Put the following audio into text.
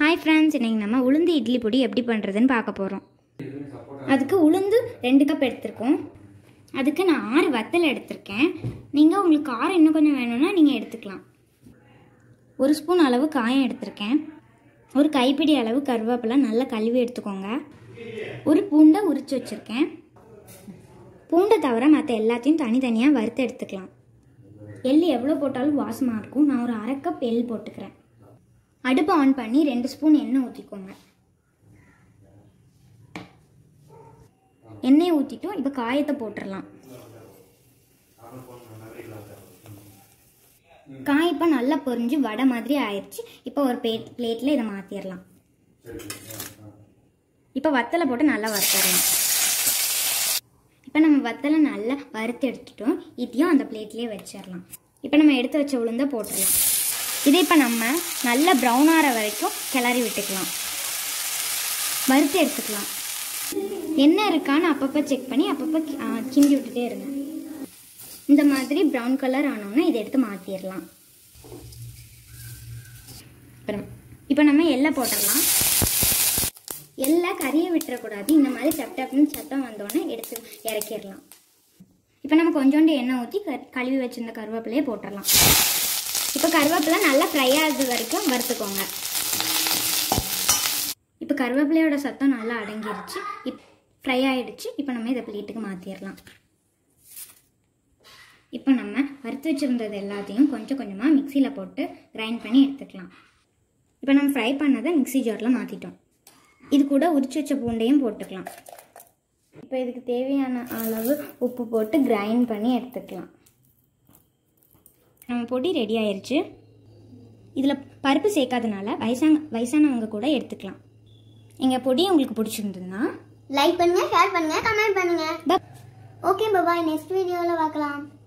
hi friends இன்னைக்கு நம்ம உளுந்து இட்லி பொடி எப்படி பண்ணுறதுன்னு பார்க்க போகிறோம் அதுக்கு உளுந்து ரெண்டு கப் எடுத்திருக்கோம் அதுக்கு நான் ஆறு வத்தல் எடுத்திருக்கேன் நீங்கள் உங்களுக்கு காரம் இன்னும் கொஞ்சம் வேணும்னா நீங்கள் எடுத்துக்கலாம் ஒரு ஸ்பூன் அளவு காயம் எடுத்திருக்கேன் ஒரு கைப்பிடி அளவு கருவேப்பிலை நல்லா கழுவி எடுத்துக்கோங்க ஒரு பூண்டை உரிச்சு வச்சுருக்கேன் பூண்டை தவிர மற்ற எல்லாத்தையும் தனித்தனியாக வறுத்து எடுத்துக்கலாம் எள் எவ்வளோ போட்டாலும் வாசமாக இருக்கும் நான் ஒரு அரை கப் எள் போட்டுக்கிறேன் அடுப்பை ஆன் பண்ணி ரெண்டு ஸ்பூன் எண்ணெய் ஊற்றிக்கோங்க எண்ணெயை ஊற்றிட்டும் இப்போ காயத்தை போட்டுடலாம் காய் இப்போ நல்லா பொரிஞ்சு வடை மாதிரி ஆயிடுச்சு இப்போ ஒரு பிளேட் பிளேட்டில் இதை மாற்றிடலாம் இப்போ வத்தலை போட்டு நல்லா வறுத்துடலாம் இப்போ நம்ம வத்தலை நல்லா வறுத்து எடுத்துட்டோம் இதையும் அந்த பிளேட்லேயே வச்சிடலாம் இப்போ நம்ம எடுத்து வச்ச உளுந்த போட்டுடலாம் இதை இப்போ நம்ம நல்லா ப்ரௌன் ஆகிற வரைக்கும் கிளறி விட்டுக்கலாம் வறுத்து எடுத்துக்கலாம் என்ன இருக்கான்னு அப்பப்போ செக் பண்ணி அப்பப்போ கி- ஆ, கிண்டி விட்டுட்டே இருங்க இந்த மாதிரி ப்ரௌன் கலர் ஆனோன்னா இதை எடுத்து மாற்றிடலாம் இப்போ நம்ம எள்ளை போட்டுடலாம் எள்ளை கறியை விட்டுறக்கூடாது இந்த மாதிரி டப் டப்னு சத்தம் வந்தோடனே எடுத்து இறக்கிடலாம் இப்போ நம்ம கொஞ்சோண்டு எண்ணெய் ஊற்றி க கழுவி வச்சிருந்த கருவேப்பிலையை போட்டுடலாம் இப்போ கருவேப்பிலை நல்லா ஃப்ரை ஆகுது வரைக்கும் வறுத்துக்கோங்க இப்போ கருவேப்பிலையோட சத்தம் நல்லா அடங்கிருச்சு இப் ஃப்ரை ஆயிடுச்சு இப்போ நம்ம இதை பிளேட்டுக்கு மாற்றிடலாம் இப்போ நம்ம வறுத்து வச்சுருந்தது எல்லாத்தையும் கொஞ்சம் கொஞ்சமாக மிக்சியில் போட்டு கிரைண்ட் பண்ணி எடுத்துக்கலாம் இப்போ நம்ம ஃப்ரை பண்ணதை மிக்ஸி ஜாரில் மாற்றிட்டோம் இது கூட உரிச்சு வச்ச பூண்டையும் போட்டுக்கலாம் இப்போ இதுக்கு தேவையான அளவு உப்பு போட்டு கிரைண்ட் பண்ணி எடுத்துக்கலாம் நம்ம பொடி ரெடி ஆயிருச்சு இதில் பருப்பு சேர்க்காதனால வயசான வயசானவங்க கூட எடுத்துக்கலாம் எங்கள் பொடி உங்களுக்கு பிடிச்சிருந்ததுன்னா லைக் பண்ணுங்க ஷேர் பண்ணுங்க கமெண்ட் பண்ணுங்க ப- ஓகே பாய் நெக்ஸ்ட் வீடியோவில் பார்க்கலாம்